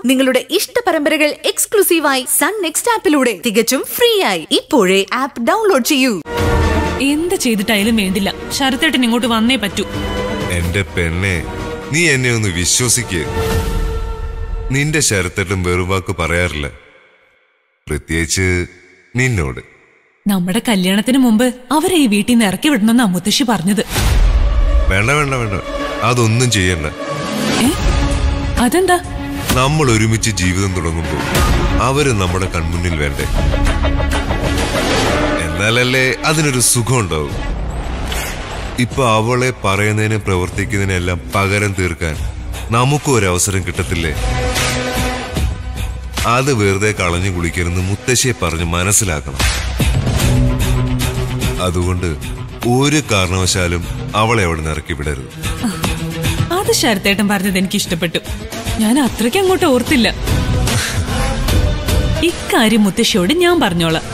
നിങ്ങളുടെ ഇഷ്ട പരമ്പരകൾ എക്സ്ക്ലൂസീവായി സൺ നെക്സ്റ്റ് ആപ്പിലൂടെ തികച്ചും ഫ്രീ ആയി ഇപ്പോഴേ ആപ്പ് ഡൗൺലോഡ് ചെയ്യൂ എന്ത് ചെയ്തിട്ടായാലും വേണ്ടില്ല ശരത്തേട്ടൻ ഇങ്ങോട്ട് വന്നേ പറ്റൂ എന്റെ പെണ്ണെ നീ എന്നെ ഒന്ന് വിശ്വസിക്ക് നിന്റെ ശരത്തേട്ടും വെറുവാക്ക് പറയാറില്ല പ്രത്യേകിച്ച് നിന്നോട് നമ്മുടെ കല്യാണത്തിന് മുമ്പ് അവരെ ഈ വീട്ടിൽ നിന്ന് ഇറക്കി വിടണമെന്നാ മുത്തശ്ശി പറഞ്ഞത് വേണ്ട വേണ്ട വേണ്ട അതൊന്നും ചെയ്യണ്ട ഏ അതെന്താ നമ്മൾ ഒരുമിച്ച് ജീവിതം തുടങ്ങുമ്പോൾ അവര് നമ്മുടെ കൺമുന്നിൽ വേണ്ടേ എന്നാലല്ലേ അതിനൊരു സുഖം ഉണ്ടാവും ഇപ്പൊ അവളെ പറയുന്നതിനും പ്രവർത്തിക്കുന്നതിനെല്ലാം പകരം തീർക്കാൻ നമുക്കും ഒരു അവസരം കിട്ടത്തില്ലേ അത് വെറുതെ കളഞ്ഞു കുളിക്കരുന്ന് മുത്തശ്ശിയെ പറഞ്ഞ് മനസ്സിലാക്കണം അതുകൊണ്ട് ഒരു കാരണവശാലും അവളെ അവിടെ നിന്ന് ഇറക്കി വിടരുത് അത് ശരത്തേട്ടൻ പറഞ്ഞത് എനിക്ക് ഇഷ്ടപ്പെട്ടു ഞാൻ അത്രയ്ക്ക് അങ്ങോട്ട് ഓർത്തില്ല ഇക്കാര്യം മുത്തശ്ശിയോട് ഞാൻ പറഞ്ഞോളാം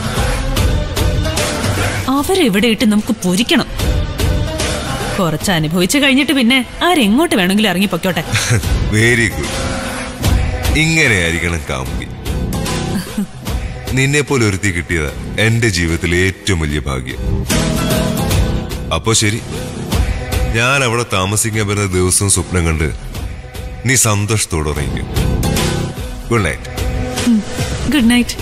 അവരെവിടെ ഇട്ട് നമുക്ക് പൊരിക്കണം കുറച്ച് അനുഭവിച്ചു കഴിഞ്ഞിട്ട് പിന്നെ ആരെങ്ങോട്ട് വേണമെങ്കിലും ഇറങ്ങി പൊക്കോട്ടെ വെരി ഗുഡ് ഇങ്ങനെയായിരിക്കണം കാമുകി നിന്നെ പോലെ ഒരുത്തി കിട്ടിയത് എന്റെ ജീവിതത്തിലെ ഏറ്റവും വലിയ ഭാഗ്യം അപ്പോ ശരി ഞാൻ അവിടെ താമസിക്കാൻ വരുന്ന ദിവസവും സ്വപ്നം കണ്ട് നീ സന്തോഷത്തോടെ ഉറങ്ങിക്കും ഗുഡ് നൈറ്റ് ഗുഡ് നൈറ്റ്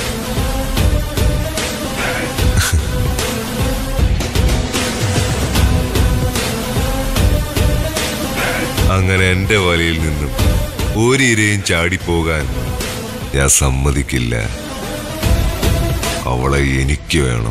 അങ്ങനെ എന്റെ വലയിൽ നിന്നും ഒരു ഇരയും ചാടിപ്പോകാൻ ഞാൻ സമ്മതിക്കില്ല അവളെ എനിക്ക് വേണം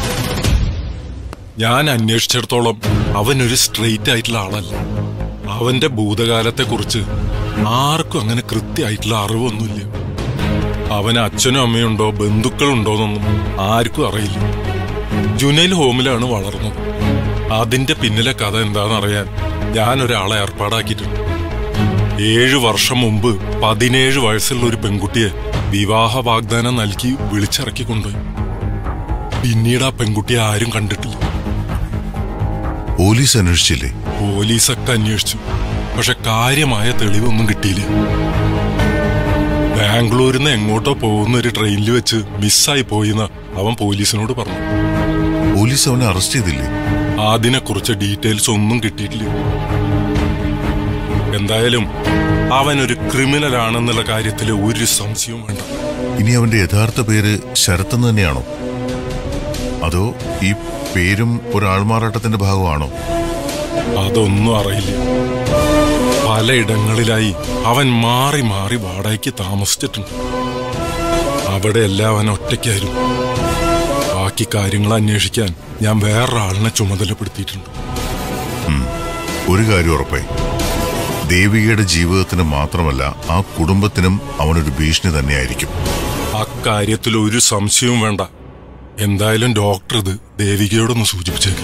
ഞാൻ അന്വേഷിച്ചിടത്തോളം അവൻ ഒരു സ്ട്രെയിറ്റ് ആയിട്ടുള്ള ആളല്ല അവന്റെ ഭൂതകാലത്തെ കുറിച്ച് ആർക്കും അങ്ങനെ കൃത്യമായിട്ടുള്ള അറിവൊന്നുമില്ല അവന് അച്ഛനും അമ്മയുണ്ടോ ബന്ധുക്കളുണ്ടോന്നൊന്നും ആർക്കും അറിയില്ല ജുനൈൽ ഹോമിലാണ് വളർന്നത് അതിന്റെ പിന്നിലെ കഥ എന്താണെന്നറിയാൻ ഞാൻ ഒരാളെ ഏർപ്പാടാക്കിയിട്ടുണ്ട് ഏഴു വർഷം മുമ്പ് പതിനേഴ് വയസ്സുള്ള ഒരു പെൺകുട്ടിയെ വിവാഹ വാഗ്ദാനം നൽകി വിളിച്ചിറക്കിക്കൊണ്ടുപോയി പിന്നീട് ആ പെൺകുട്ടിയെ ആരും കണ്ടിട്ടില്ല പോലീസ് അന്വേഷിച്ചില്ലേ പോലീസൊക്കെ അന്വേഷിച്ചു പക്ഷെ കാര്യമായ തെളിവൊന്നും കിട്ടിയില്ല ബാംഗ്ലൂരിൽ നിന്ന് എങ്ങോട്ടോ പോകുന്ന ഒരു ട്രെയിനിൽ വെച്ച് മിസ്സായി പോയിന്ന് അവൻ പോലീസിനോട് പറഞ്ഞു പോലീസ് അവനെ അറസ്റ്റ് ചെയ്തില്ലേ അതിനെക്കുറിച്ച് ഡീറ്റെയിൽസ് ഒന്നും കിട്ടിയിട്ടില്ല എന്തായാലും അവൻ ഒരു ക്രിമിനൽ ആണെന്നുള്ള കാര്യത്തിൽ ഒരു സംശയവും വേണ്ട ഇനി അവന്റെ യഥാർത്ഥ പേര് ശരത്തെന്ന് തന്നെയാണോ അതോ ഈ പേരും ഒരു ആൾമാറാട്ടത്തിന്റെ ഭാഗമാണോ അതൊന്നും അറിയില്ല പലയിടങ്ങളിലായി അവൻ മാറി മാറി വാടകയ്ക്ക് താമസിച്ചിട്ടുണ്ട് അവിടെയെല്ലാം അവൻ ഒറ്റയ്ക്കായിരുന്നു ബാക്കി കാര്യങ്ങൾ അന്വേഷിക്കാൻ ഞാൻ വേറൊരാളിനെ ചുമതലപ്പെടുത്തിയിട്ടുണ്ട് ഒരു കാര്യം ഉറപ്പായി ദേവികയുടെ ജീവിതത്തിന് മാത്രമല്ല ആ കുടുംബത്തിനും അവനൊരു ഭീഷണി തന്നെയായിരിക്കും അക്കാര്യത്തിൽ ഒരു സംശയവും വേണ്ട എന്തായാലും ഡോക്ടർ ഇത് ദേവികയോടൊന്ന് സൂചിപ്പിച്ചേക്ക്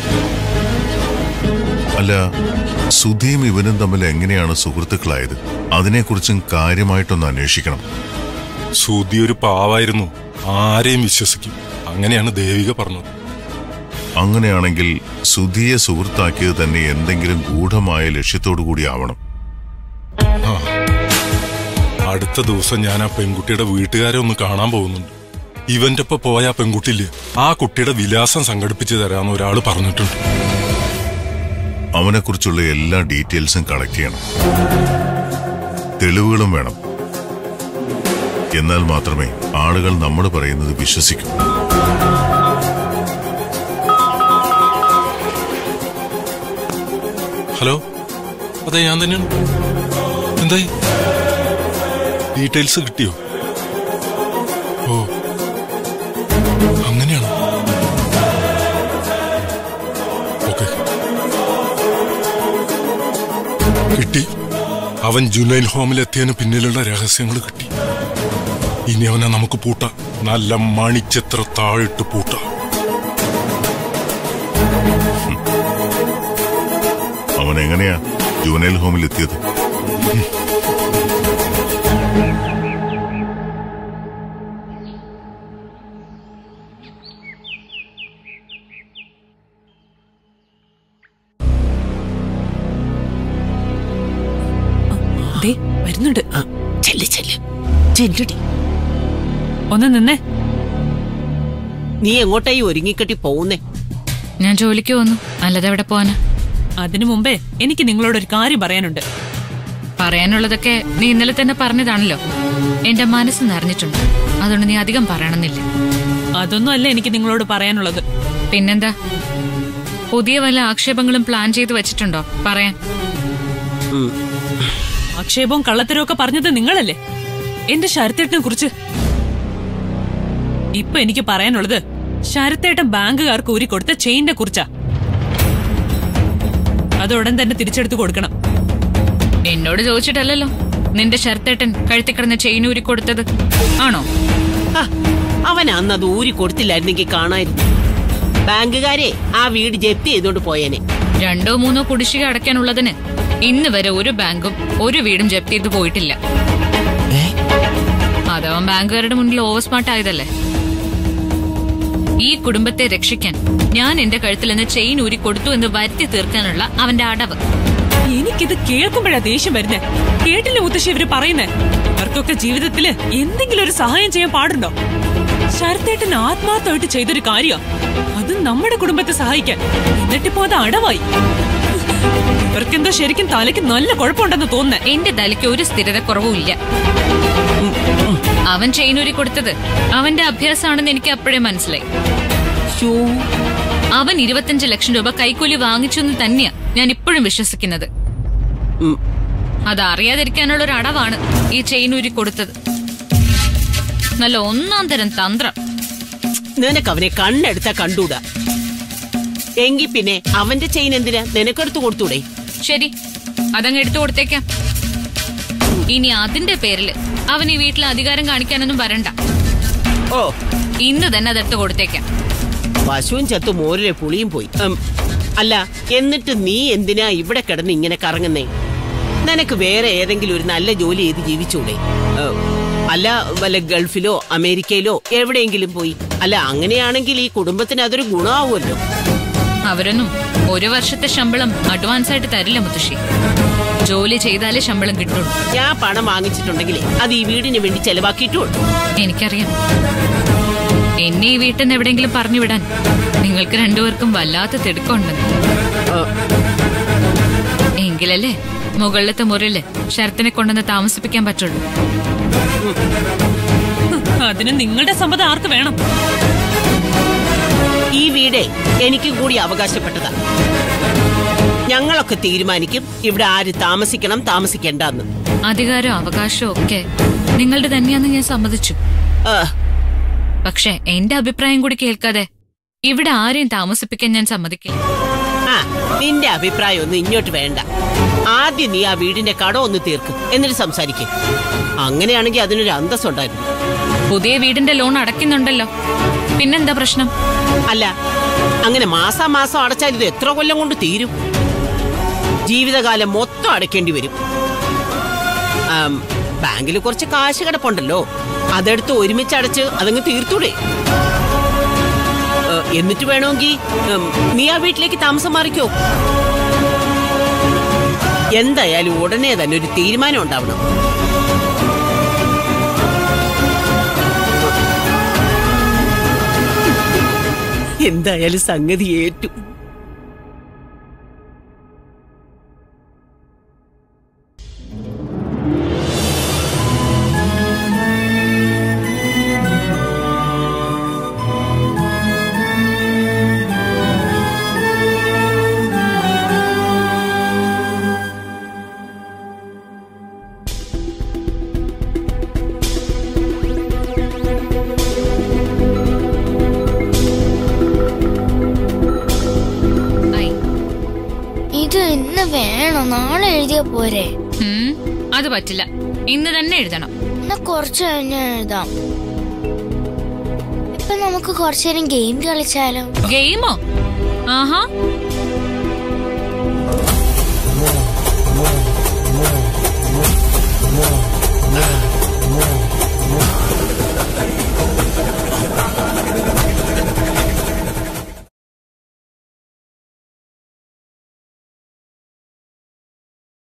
അല്ല സുധിയും ഇവനും തമ്മിൽ എങ്ങനെയാണ് സുഹൃത്തുക്കളായത് അതിനെക്കുറിച്ചും കാര്യമായിട്ടൊന്ന് അന്വേഷിക്കണം സുധി ഒരു പാവായിരുന്നു ആരെയും വിശ്വസിക്കും അങ്ങനെയാണ് ദേവിക പറഞ്ഞത് അങ്ങനെയാണെങ്കിൽ സുധിയെ സുഹൃത്താക്കിയത് തന്നെ എന്തെങ്കിലും ഗൂഢമായ ലക്ഷ്യത്തോടു കൂടി ആവണം അടുത്ത ദിവസം ഞാൻ ആ പെൺകുട്ടിയുടെ വീട്ടുകാരെ ഒന്ന് കാണാൻ പോകുന്നുണ്ട് ഇവന്റെ ഒപ്പം പോയ ആ പെൺകുട്ടിയില്ലേ ആ കുട്ടിയുടെ വിലാസം സംഘടിപ്പിച്ചു തരാമെന്ന് ഒരാൾ പറഞ്ഞിട്ടുണ്ട് അവനെക്കുറിച്ചുള്ള എല്ലാ ഡീറ്റെയിൽസും കളക്ട് ചെയ്യണം തെളിവുകളും വേണം എന്നാൽ മാത്രമേ ആളുകൾ നമ്മൾ പറയുന്നത് വിശ്വസിക്കൂ ഹലോ അതെ ഞാൻ തന്നെയാണ് എന്തായി ഡീറ്റെയിൽസ് കിട്ടിയോ ഓ അങ്ങനെയാണ് ഓക്കെ കിട്ടി അവൻ ജുനൈൽ ഹോമിലെത്തിയതിന് പിന്നിലുള്ള രഹസ്യങ്ങൾ കിട്ടി ഇനി അവനെ നമുക്ക് പൂട്ടാം നല്ല മണിച്ചെത്ര താഴിട്ട് പൂട്ടാം അവൻ എങ്ങനെയാ ജൂനൈൽ ഹോമിൽ എത്തിയത് ദേ വരുന്നുണ്ട് ചെല്ല് ചെല്ല് ചെല്ലടി ഒന്ന് നിന്നേ നീ എങ്ങോട്ടായി ഒരുങ്ങിക്കെട്ടി പോകുന്നേ ഞാൻ ജോലിക്ക് വന്നു അല്ലാതെ എവിടെ പോവാനാ അതിനു മുമ്പേ എനിക്ക് നിങ്ങളോടൊരു കാര്യം പറയാനുണ്ട് പറയാനുള്ളതൊക്കെ നീ ഇന്നലെ തന്നെ പറഞ്ഞതാണല്ലോ എന്റെ മനസ്സ് നിറഞ്ഞിട്ടുണ്ട് അതുകൊണ്ട് നീ അധികം പറയണമെന്നില്ല അതൊന്നും അല്ല എനിക്ക് നിങ്ങളോട് പറയാനുള്ളത് പിന്നെന്താ പുതിയ വല്ല ആക്ഷേപങ്ങളും പ്ലാൻ ചെയ്ത് വെച്ചിട്ടുണ്ടോ പറയാൻ ആക്ഷേപവും കള്ളത്തരവും ഒക്കെ പറഞ്ഞത് നിങ്ങളല്ലേ എന്റെ ശരത്തേട്ടനെ കുറിച്ച് ഇപ്പൊ എനിക്ക് പറയാനുള്ളത് ശരത്തേട്ടൻ ബാങ്കുകാർക്ക് ഊരി കൊടുത്ത ചെയിനെ കുറിച്ചാ അത് ഉടൻ തന്നെ തിരിച്ചെടുത്ത് കൊടുക്കണം എന്നോട് ചോദിച്ചിട്ടല്ലല്ലോ നിന്റെ ശരത്തേട്ടൻ കഴുത്തിക്കിടന്ന ചെയിൻ ഊരി കൊടുത്തത് ആണോ ആ, അവൻ അന്ന് അത് ഊരി കൊടുത്തില്ലായിരുന്നെങ്കിൽ കാണായിരുന്നു ബാങ്കുകാരെ ആ വീട് ജപ്തി ചെയ്തോണ്ട് പോയേനെ രണ്ടോ മൂന്നോ കുടിശ്ശിക അടയ്ക്കാനുള്ളതിന് ഇന്ന് വരെ ഒരു ബാങ്കും ഒരു വീടും ജപ്തി ചെയ്ത് പോയിട്ടില്ല അതവൻ ബാങ്കുകാരുടെ മുന്നിൽ ഓവർ സ്മാർട്ട് ആയതല്ലേ ഈ കുടുംബത്തെ രക്ഷിക്കാൻ ഞാൻ എന്റെ കഴുത്തിൽ നിന്ന് ചെയിൻ ഊരി കൊടുത്തു എന്ന് വരുത്തി തീർക്കാനുള്ള അവന്റെ അടവ് എനിക്കിത് കേൾക്കുമ്പോഴാ ദേഷ്യം വരുന്നേ കേട്ടില്ല മുത്തശ്ശി ഇവര് പറയുന്നേ ഇവർക്കൊക്കെ ജീവിതത്തില് എന്തെങ്കിലും ഒരു സഹായം ചെയ്യാൻ പാടുണ്ടോ ശരത്തേട്ടൻ ആത്മാർത്ഥമായിട്ട് ചെയ്തൊരു കാര്യ അത് നമ്മുടെ കുടുംബത്തെ സഹായിക്കാൻ എന്നിട്ടിപ്പോ അത് അടവായി ഇവർക്കെന്തോ ശരിക്കും തലയ്ക്ക് നല്ല കുഴപ്പമുണ്ടെന്ന് തോന്നുന്നേ എന്റെ തലയ്ക്ക് ഒരു സ്ഥിരത കുറവുമില്ല അവൻ ചെയിൻ ഊരി കൊടുത്തത് അവന്റെ അഭ്യാസമാണെന്ന് എനിക്ക് അപ്പോഴേ മനസ്സിലായി ശ്ശോ, അവൻ ഇരുപത്തഞ്ച് ലക്ഷം രൂപ കൈക്കൂലി വാങ്ങിച്ചു എന്ന് തന്നെയാ ഞാൻ ഇപ്പോഴും വിശ്വസിക്കുന്നത് ഉം. അത് അറിയാതിരിക്കാനുള്ള ഒരു അടവാണ് ഈ ചെയിൻ ഊരി കൊടുത്തത് നല്ല ഒന്നാം തരം തന്ത്രം നിനക്ക് അവനെ കണ്ണെടുത്താ കണ്ടൂടാ എങ്കി പിന്നെ അവന്റെ ചെയിൻ എന്തിനാ നിനക്കെടുത്തു കൊടുത്തൂടെ ശരി അതങ്ങ് എടുത്തു കൊടുത്തേക്കാം ഇനി അതിന്റെ പേരില് അവൻ ഈ വീട്ടിൽ അധികാരം കാണിക്കാനൊന്നും വരണ്ട ഓ ഇന്ന് തന്നെ അതെടുത്ത് കൊടുത്തേക്കാം പശുവും ചത്തു മോരിലെ പുളിയും പോയി ഉം, അല്ല എന്നിട്ട് നീ എന്തിനാ ഇവിടെ കിടന്ന് ഇങ്ങനെ കറങ്ങുന്നേ നിനക്ക് വേറെ ഏതെങ്കിലും ഒരു നല്ല ജോലി ചെയ്ത് ജീവിച്ചൂടെ ഉം, അല്ല വല്ല ഗൾഫിലോ അമേരിക്കയിലോ എവിടെയെങ്കിലും പോയി അല്ല അങ്ങനെയാണെങ്കിൽ ഈ കുടുംബത്തിന് അതൊരു ഗുണമാവുമല്ലോ അവരൊന്നും ഒരു വർഷത്തെ ശമ്പളം അഡ്വാൻസ് ആയിട്ട് തരില്ല മുത്തശ്ശി ജോലി ചെയ്താലേ ശമ്പളം കിട്ടുള്ളൂ ഞാൻ പണം വാങ്ങിച്ചിട്ടുണ്ടെങ്കിലേ അത് ഈ വീടിന് വേണ്ടി ചെലവാക്കിയിട്ടുള്ളൂ എനിക്കറിയാം എന്നെ ഈ വീട്ടിൽ നിന്ന് എവിടെയെങ്കിലും പറഞ്ഞു വിടാൻ നിങ്ങൾക്ക് രണ്ടുപേർക്കും വല്ലാത്ത തിടുക്കമുണ്ടെന്ന് എങ്കിലല്ലേ മുകളിലത്തെ മുറിയില് ശരത്തിനെ കൊണ്ടുവന്ന് താമസിപ്പിക്കാൻ പറ്റുള്ളൂ അതിന് നിങ്ങളുടെ സമ്മതം ആർക്ക് വേണം ഈ വീടേ എനിക്കും കൂടി അവകാശപ്പെട്ടതാ ഞങ്ങളൊക്കെ തീരുമാനിക്കും ഇവിടെ ആര് താമസിക്കണം താമസിക്കണ്ടെന്ന് അധികാരവും അവകാശവും ഒക്കെ നിങ്ങളുടെ തന്നെയാന്ന് ഞാൻ സമ്മതിച്ചു ആ, പക്ഷെ എന്റെ അഭിപ്രായം കൂടി കേൾക്കാതെ ഇവിടെ ആരെയും താമസിപ്പിക്കാൻ ഞാൻ സമ്മതിക്കില്ല ആ നിന്റെ അഭിപ്രായം ഒന്നും ഇങ്ങോട്ട് വേണ്ട ആദ്യം നീ ആ വീടിന്റെ കടം ഒന്ന് തീർക്കും എന്നിട്ട് സംസാരിക്കും അങ്ങനെയാണെങ്കിൽ അതിനൊരു അന്തസ്സുണ്ടായിരുന്നു പുതിയ വീടിന്റെ ലോൺ അടയ്ക്കുന്നുണ്ടല്ലോ പിന്നെന്താ പ്രശ്നം അല്ല അങ്ങനെ മാസാ മാസം അടച്ചാൽ ഇത് എത്ര കൊല്ലം കൊണ്ട് തീരും ജീവിതകാലം മൊത്തം അടയ്ക്കേണ്ടി വരും ആം, ബാങ്കിൽ കുറച്ച് കാശ് കിടപ്പുണ്ടല്ലോ അതെടുത്ത് ഒരുമിച്ച് അടച്ച് അതങ്ങ് തീർത്തൂടെ ഏ, എന്നിട്ട് വേണമെങ്കിൽ ഉം, നീ ആ വീട്ടിലേക്ക് താമസം മാറിക്കോ എന്തായാലും ഉടനെ തന്നെ ഒരു തീരുമാനം ഉണ്ടാവണം എന്തായാലും സംഗതി ഏറ്റു ഐ, ഇത് ഇന്ന് വേണം നാളെ എഴുതിയ പോരെ ഉം, അത് പറ്റില്ല ഇന്ന് തന്നെ എഴുതണം എന്നാ കുറച്ച് കഴിഞ്ഞ് എഴുതാം ഇപ്പൊ നമുക്ക് കുറച്ചു നേരം ഗെയിം കളിച്ചാലോ ഗെയിമോ ആഹാ